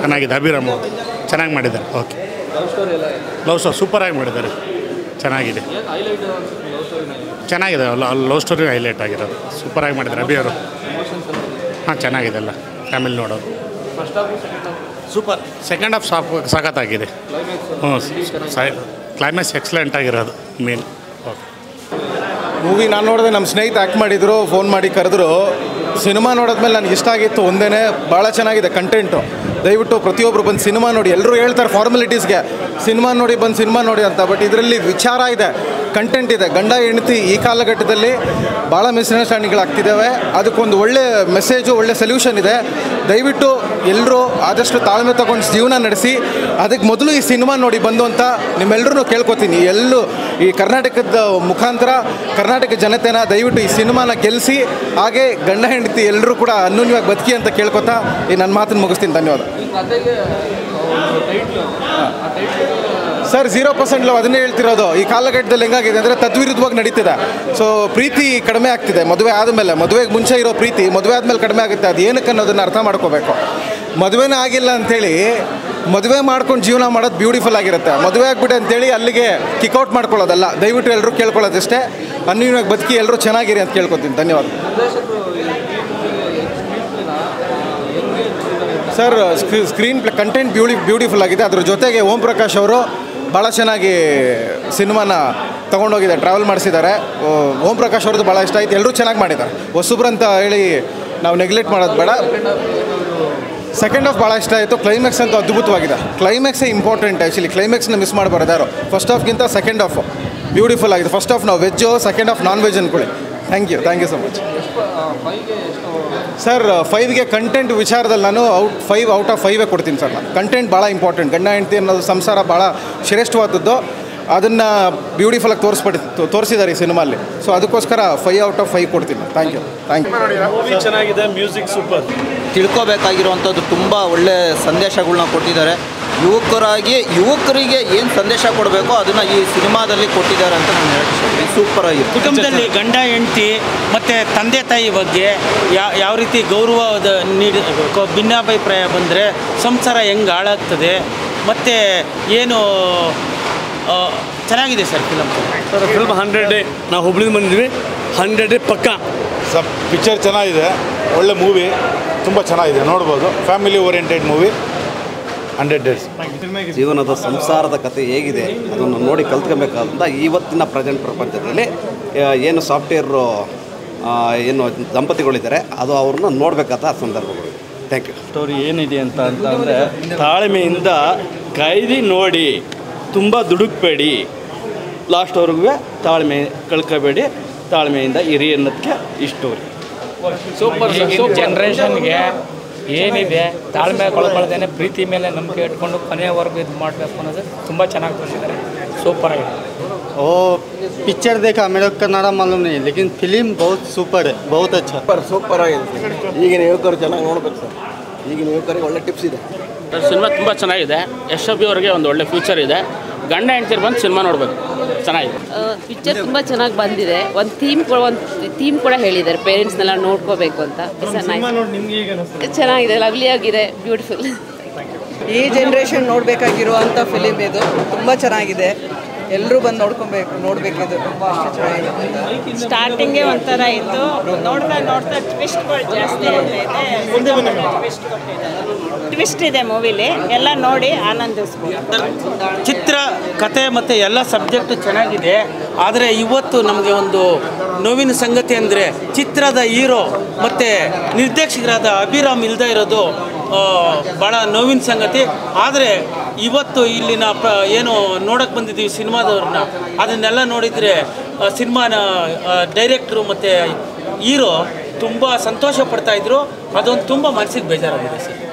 ಚೆನ್ನಾಗಿದೆ ಅಭಿರಾಮ್ ಅವರು ಚೆನ್ನಾಗಿ ಮಾಡಿದ್ದಾರೆ ಓಕೆ ಲವ್ ಸ್ಟೋರಿ ಎಲ್ಲ ಲವ್ ಸ್ಟೋರಿ ಸೂಪರಾಗಿ ಮಾಡಿದ್ದಾರೆ ಚೆನ್ನಾಗಿದೆ ಏನು ಹೈಲೈಟ್ ಲವ್ ಸ್ಟೋರಿನ ಚೆನ್ನಾಗಿದೆ ಲವ್ ಸ್ಟೋರಿ ಹೈಲೈಟ್ ಆಗಿರೋದು ಸೂಪರಾಗಿ ಮಾಡಿದ್ದಾರೆ ಅಭಿ ಅವರು ಎಮೋಷನ್ಸ್ ಎಲ್ಲ ಹಾಂ ಚೆನ್ನಾಗಿದೆ ಎಲ್ಲ ಫ್ಯಾಮಿಲಿ ನೋಡೋದು first half second half super second half ಸಾಫ್ ಸಖತ್ತಾಗಿದೆ ಕ್ಲೈಮ್ಯಾಕ್ಸ್ ಹ್ಞೂ ಸೈ ಕ್ಲೈಮ್ಯಾಕ್ಸ್ ಎಕ್ಸಲೆಂಟ್ ಆಗಿರೋದು ಮೇನ್ ಓಕೆ ಮೂವಿ ನಾನು ನೋಡಿದೆ ನಮ್ಮ ಸ್ನೇಹಿತ ಆ್ಯಕ್ಟ್ ಮಾಡಿದ್ರು ಫೋನ್ ಮಾಡಿ ಕರೆದ್ರು ಸಿನಿಮಾ ನೋಡಿದ್ಮೇಲೆ ನನಗೆ ಇಷ್ಟ ಆಗಿತ್ತು ಒಂದೇ ಭಾಳ ಚೆನ್ನಾಗಿದೆ ಕಂಟೆಂಟು ದಯವಿಟ್ಟು ಪ್ರತಿಯೊಬ್ಬರು ಬಂದು ಸಿನಿಮಾ ನೋಡಿ ಎಲ್ಲರೂ ಹೇಳ್ತಾರೆ ಫಾರ್ಮಾಲಿಟೀಸ್ಗೆ ಸಿನಿಮಾ ನೋಡಿ ಬಂದು ಸಿನಿಮಾ ನೋಡಿ ಅಂತ ಬಟ್ ಇದರಲ್ಲಿ ವಿಚಾರ ಇದೆ ಕಂಟೆಂಟ್ ಇದೆ ಗಂಡ ಹೆಂಡತಿ ಈ ಕಾಲಘಟ್ಟದಲ್ಲಿ ಭಾಳ ಮಿಸ್ಅಂಡರ್ಸ್ಟ್ಯಾಂಡಿಂಗ್ಗಳಾಗ್ತಿದ್ದಾವೆ ಅದಕ್ಕೊಂದು ಒಳ್ಳೆ ಮೆಸೇಜು ಒಳ್ಳೆ ಸೊಲ್ಯೂಷನ್ ಇದೆ ದಯವಿಟ್ಟು ಎಲ್ಲರೂ ಆದಷ್ಟು ತಾಳ್ಮೆ ತಗೊಂಡು ಜೀವನ ನಡೆಸಿ ಅದಕ್ಕೆ ಮೊದಲು ಈ ಸಿನಿಮಾ ನೋಡಿ ಬಂದು ಅಂತ ನಿಮ್ಮೆಲ್ಲರೂ ಕೇಳ್ಕೊತೀನಿ ಎಲ್ಲೂ ಈ ಕರ್ನಾಟಕದ ಮುಖಾಂತರ ಕರ್ನಾಟಕ ಜನತೆನ ದಯವಿಟ್ಟು ಈ ಸಿನಿಮಾನ ಗೆಲ್ಲಿಸಿ ಹಾಗೆ ಗಂಡ ಹೆಂಡತಿ ಎಲ್ಲರೂ ಕೂಡ ಅನ್ಯೂನ್ಯವಾಗಿ ಬದುಕಿ ಅಂತ ಕೇಳ್ಕೊತಾ ಈ ನನ್ನ ಮಾತನ್ನು ಮುಗಿಸ್ತೀನಿ ಧನ್ಯವಾದ ಈ ಕತೆಗೆ ಟೈಟ್ಲು ಆ title sir zero percent love ಅದನ್ನೇ ಹೇಳ್ತಿರೋದು ಈ ಕಾಲಘಟ್ಟದಲ್ಲಿ ಹೆಂಗಾಗಿದೆ ಅಂದರೆ ತದ್ವಿರುದ್ಧವಾಗಿ ನಡೀತಿದೆ ಸೊ ಪ್ರೀತಿ ಕಡಿಮೆ ಆಗ್ತಿದೆ ಮದುವೆ ಆದಮೇಲೆ ಮದುವೆಗೆ ಮುಂಚೆ ಇರೋ ಪ್ರೀತಿ ಮದುವೆ ಆದಮೇಲೆ ಕಡಿಮೆ ಆಗುತ್ತೆ ಅದು ಏನಕ್ಕೆ ಅನ್ನೋದನ್ನು ಅರ್ಥ ಮಾಡ್ಕೋಬೇಕು ಮದುವೆನೇ ಆಗಿಲ್ಲ ಅಂಥೇಳಿ ಮದುವೆ ಮಾಡ್ಕೊಂಡು ಜೀವನ ಮಾಡೋದು ಬ್ಯೂಟಿಫುಲ್ ಆಗಿರುತ್ತೆ ಮದುವೆ ಆಗ್ಬಿಟ್ಟೆ ಅಂತೇಳಿ ಅಲ್ಲಿಗೆ ಕಿಕ್ಔಟ್ ಮಾಡ್ಕೊಳ್ಳೋದಲ್ಲ ದಯವಿಟ್ಟು ಎಲ್ಲರೂ ಕೇಳ್ಕೊಳ್ಳೋದಷ್ಟೇ ಅನ್ಯೂನ್ಯವಾಗಿ ಬದುಕಿ ಎಲ್ಲರೂ ಚೆನ್ನಾಗಿರಿ ಅಂತ ಕೇಳ್ಕೊತೀನಿ ಧನ್ಯವಾದ ನಿರ್ದೇಶಕರು ಸ್ಕ್ರೀನ್ ಹೆಂಗೆ ನೋಡಿದ್ದಾರೆ sir screenplay content beauty beautiful ಆಗಿದೆ ಅದ್ರ ಜೊತೆಗೆ ಓಂ ಪ್ರಕಾಶ್ ಅವರು ಭಾಳ ಚೆನ್ನಾಗಿ ಸಿನಿಮಾನ ತೊಗೊಂಡೋಗಿದ್ದಾರೆ ಟ್ರಾವೆಲ್ ಮಾಡಿಸಿದ್ದಾರೆ ಓಂ ಪ್ರಕಾಶ್ ಅವ್ರದ್ದು ಭಾಳ ಇಷ್ಟ ಆಯ್ತು ಎಲ್ಲರೂ ಚೆನ್ನಾಗಿ ಮಾಡಿದ್ದಾರೆ ಹೊಸಬ್ರು ಅಂತ ಹೇಳಿ ನಾವು ನೆಗ್ಲೆಕ್ಟ್ ಮಾಡೋದು ಬೇಡ ಸೆಕೆಂಡ್ ಹಾಫ್ ಭಾಳ ಇಷ್ಟ ಆಯಿತು ಕ್ಲೈಮ್ಯಾಕ್ಸ್ ಅಂತೂ ಅದ್ಭುತವಾಗಿದೆ ಕ್ಲೈಮ್ಯಾಕ್ಸೇ ಇಂಪಾರ್ಟೆಂಟ್ ಆ್ಯಕ್ಚುಲಿ ಕ್ಲೈಮ್ಯಾಕ್ಸ್ನ ಮಿಸ್ ಮಾಡಬಾರ್ದು ಯಾರು ಫಸ್ಟ್ ಹಾಫ್ಗಿಂತ ಸೆಕೆಂಡ್ ಹಾಫ್ ಬ್ಯೂಟಿಫುಲ್ ಆಗಿದೆ ಫಸ್ಟ್ ಹಾಫ್ ನಾವು veg second half non veg ಅಂದ್ಕೊಳ್ಳಿ thank you thank you so much ಎಷ್ಟು ಫೈವ್ಗೆ ಎಷ್ಟು ಸರ್ ಫೈವ್ಗೆ ಕಂಟೆಂಟ್ ವಿಚಾರದಲ್ಲಿ ನಾನು ಔಟ್ ಫೈವ್ ಔಟ್ ಆಫ್ ಫೈವೇ ಕೊಡ್ತೀನಿ ಸರ್ ನಾನು ಕಂಟೆಂಟ್ ಭಾಳ ಇಂಪಾರ್ಟೆಂಟ್ ಗಂಡ ಹೆಂಡತಿ ಅನ್ನೋದು ಸಂಸಾರ ಭಾಳ ಶ್ರೇಷ್ಠವಾದದ್ದು ಅದನ್ನು ಬ್ಯೂಟಿಫುಲ್ಲಾಗಿ ತೋರಿಸ್ಬಿಟ್ಟು ತೋರಿಸಿದ್ದಾರೆ ಈ ಸಿನಿಮಾಲ್ಲಿ ಸೊ ಅದಕ್ಕೋಸ್ಕರ ಫೈವ್ ಔಟ್ ಆಫ್ ಫೈವ್ ಕೊಡ್ತೀನಿ thank you thank you movie ಚೆನ್ನಾಗಿದೆ ಮ್ಯೂಸಿಕ್ ಸೂಪರ್ ತಿಳ್ಕೊಬೇಕಾಗಿರುವಂಥದ್ದು ತುಂಬ ಒಳ್ಳೆ ಸಂದೇಶಗಳನ್ನ ಕೊಟ್ಟಿದ್ದಾರೆ ಯುವಕರಾಗಿ ಯುವಕರಿಗೆ ಏನು ಸಂದೇಶ ಕೊಡಬೇಕೋ ಅದನ್ನು ಈ ಸಿನಿಮಾದಲ್ಲಿ ಕೊಟ್ಟಿದ್ದಾರೆ ಅಂತ ನಾನು ಹೇಳ್ತೀನಿ ಸೂಪರ್ ಆಗಿದೆ ಕುಟುಂಬದಲ್ಲಿ ಗಂಡ ಹೆಂಡತಿ ಮತ್ತು ತಂದೆ ತಾಯಿ ಬಗ್ಗೆ ಯಾ ಯಾವ ರೀತಿ ಗೌರವದ ನೀಡಿ ಕ- ಭಿನ್ನಾಭಿಪ್ರಾಯ ಬಂದರೆ ಸಂಸಾರ ಹೆಂಗೆ ಹಾಳಾಗ್ತದೆ ಮತ್ತು ಏನು ಆ, ಚೆನ್ನಾಗಿದೆ sir film sir film hundred day ನಾವು ಹುಬ್ಳಿಂದ ಬಂದಿದ್ವಿ ಹಂಡ್ರೆಡ್ ಡೇ ಪಕ್ಕ ಸಬ್ ಪಿಕ್ಚರ್ ಚೆನ್ನಾಗಿದೆ ಒಳ್ಳೆ ಮೂವಿ ತುಂಬ ಚೆನ್ನಾಗಿದೆ ನೋಡ್ಬೋದು family oriented movie hundred days ಜೀವನದ ಸಂಸಾರದ ಕಥೆ ಹೇಗಿದೆ ಅದನ್ನು ನೋಡಿ ಕಲ್ತ್ಕೊಬೇಕಾದಂಥ ಇವತ್ತಿನ ಪ್ರೆಸೆಂಟ್ ಪ್ರಪಂಚದಲ್ಲಿ ಆ, ಏನು ಸಾಫ್ಟ್ವೇರು ಏನು ದಂಪತಿಗಳಿದ್ದಾರೆ ಅದು ಅವ್ರನ್ನ ನೋಡಬೇಕಾದ ಸಂದರ್ಭಗಳು ಥ್ಯಾಂಕ್ ಯು ಸ್ಟೋರಿ ಏನಿದೆ ಅಂತ ಅಂತಂದರೆ ತಾಳ್ಮೆಯಿಂದ ಕೈದಿ ನೋಡಿ ತುಂಬ ದುಡುಕ್ಬೇಡಿ ಲಾಸ್ಟ್ವರೆಗೂ ತಾಳ್ಮೆ ಕಳ್ಕೋಬೇಡಿ ತಾಳ್ಮೆಯಿಂದ ಇರಿ ಅನ್ನೋದಕ್ಕೆ ಈ ಸ್ಟೋರಿ ಸೂಪರ್ ಈಗಿನ ಜನ್ರೇಷನ್ಗೆ ಏನಿದೆ ತಾಳ್ಮೆ ಕಳ್ಕೊಳ್ದೇನೆ ಪ್ರೀತಿ ಮೇಲೆ ನಂಬಿಕೆ ಇಟ್ಕೊಂಡು ಕೊನೆಯವರೆಗೂ ಇದು ಮಾಡಬೇಕು ಅನ್ನೋದು ತುಂಬ ಚೆನ್ನಾಗಿ ತೋರಿಸಿದ್ದಾರೆ ಸೂಪರ್ ಆಗಿದೆ ओ पिक्चर देखा मेरे को कन्नड़ा मालूम नहीं लेकिन फिल्म बहुत सुपर है बहुत अच्छा ಸೂಪರ್ ಸೂಪರ್ ಆಗಿದೆ ಈಗಿನ ಯುವಕರು ಚೆನ್ನಾಗಿ ನೋಡ್ಬೇಕು ಸರ್ ಈಗಿನ ಯುವಕರಿಗೆ ಒಳ್ಳೆ ಟಿಪ್ಸ್ ಇದೆ ಸಿನಿಮಾ ತುಂಬ ಚೆನ್ನಾಗಿದೆ ಯಶ್ ಅಭಿ ಅವರಿಗೆ ಒಂದು ಒಳ್ಳೆ ಫ್ಯೂಚರ್ ಇದೆ ಗಂಡ ಹೆಂಡ್ತಿರು ಬಂದು ಸಿನಿಮಾ ನೋಡಬೇಕು ಚೆನ್ನಾಗಿದೆ ಪಿಕ್ಚರ್ ತುಂಬ ಚೆನ್ನಾಗಿ ಬಂದಿದೆ ಒಂದು ಥೀಮ್ ಕೂಡ ಒಂದು ಥೀಮ್ ಕೂಡ ಹೇಳಿದ್ದಾರೆ ಪೇರೆಂಟ್ಸ್ನೆಲ್ಲ ನೋಡ್ಕೋಬೇಕು ಅಂತ ಚೆನ್ನಾಗಿದೆ ಲವ್ಲಿ ಆಗಿದೆ ಬ್ಯೂಟಿಫುಲ್ ಈ ಜನ್ರೇಷನ್ ನೋಡಬೇಕಾಗಿರುವಂಥ ಫಿಲಿಮ್ ಇದು ತುಂಬ ಚೆನ್ನಾಗಿದೆ ಎಲ್ಲರೂ ಬಂದು ನೋಡ್ಕೊಬೇಕು ನೋಡಬೇಕಿದು ತುಂಬ ಅಷ್ಟು ಚೆನ್ನಾಗಿದೆ ಸ್ಟಾರ್ಟಿಂಗೇ ಒಂಥರ ಇತ್ತು ನೋಡ್ತಾ ನೋಡ್ತಾ ಟ್ವಿಸ್ಟ್ಗಳು ಜಾಸ್ತಿ ಆಗ್ತಾ ಇದೆ ಟ್ವಿಸ್ಟ್ ಇದೆ ಮೂವಿಲಿ ಎಲ್ಲ ನೋಡಿ ಆನಂದಿಸ್ಬೋದು ಚಿತ್ರ ಕತೆ ಮತ್ತು ಎಲ್ಲ ಸಬ್ಜೆಕ್ಟು ಚೆನ್ನಾಗಿದೆ ಆದರೆ ಇವತ್ತು ನಮಗೆ ಒಂದು ನೋವಿನ ಸಂಗತಿ ಅಂದರೆ ಚಿತ್ರದ ಹೀರೋ ಮತ್ತು ನಿರ್ದೇಶಕರಾದ ಅಭಿರಾಮ್ ಇಲ್ಲದೆ ಇರೋದು ಆ, ಭಾಳ ನೋವಿನ ಸಂಗತಿ ಆದರೆ ಇವತ್ತು ಇಲ್ಲಿನ ಪ್ರ ಏನು ನೋಡೋಕ್ಕೆ ಬಂದಿದ್ದೀವಿ ಸಿನಿಮಾದವ್ರನ್ನ ಅದನ್ನೆಲ್ಲ ನೋಡಿದರೆ ಸಿನಿಮಾನ ಡೈರೆಕ್ಟ್ರು ಮತ್ತು ಹೀರೋ ತುಂಬ ಸಂತೋಷ ಪಡ್ತಾಯಿದ್ರು ಅದೊಂದು ತುಂಬ ಮನಸ್ಸಿಗೆ ಬೇಜಾರಾಗಿದೆ ಸರ್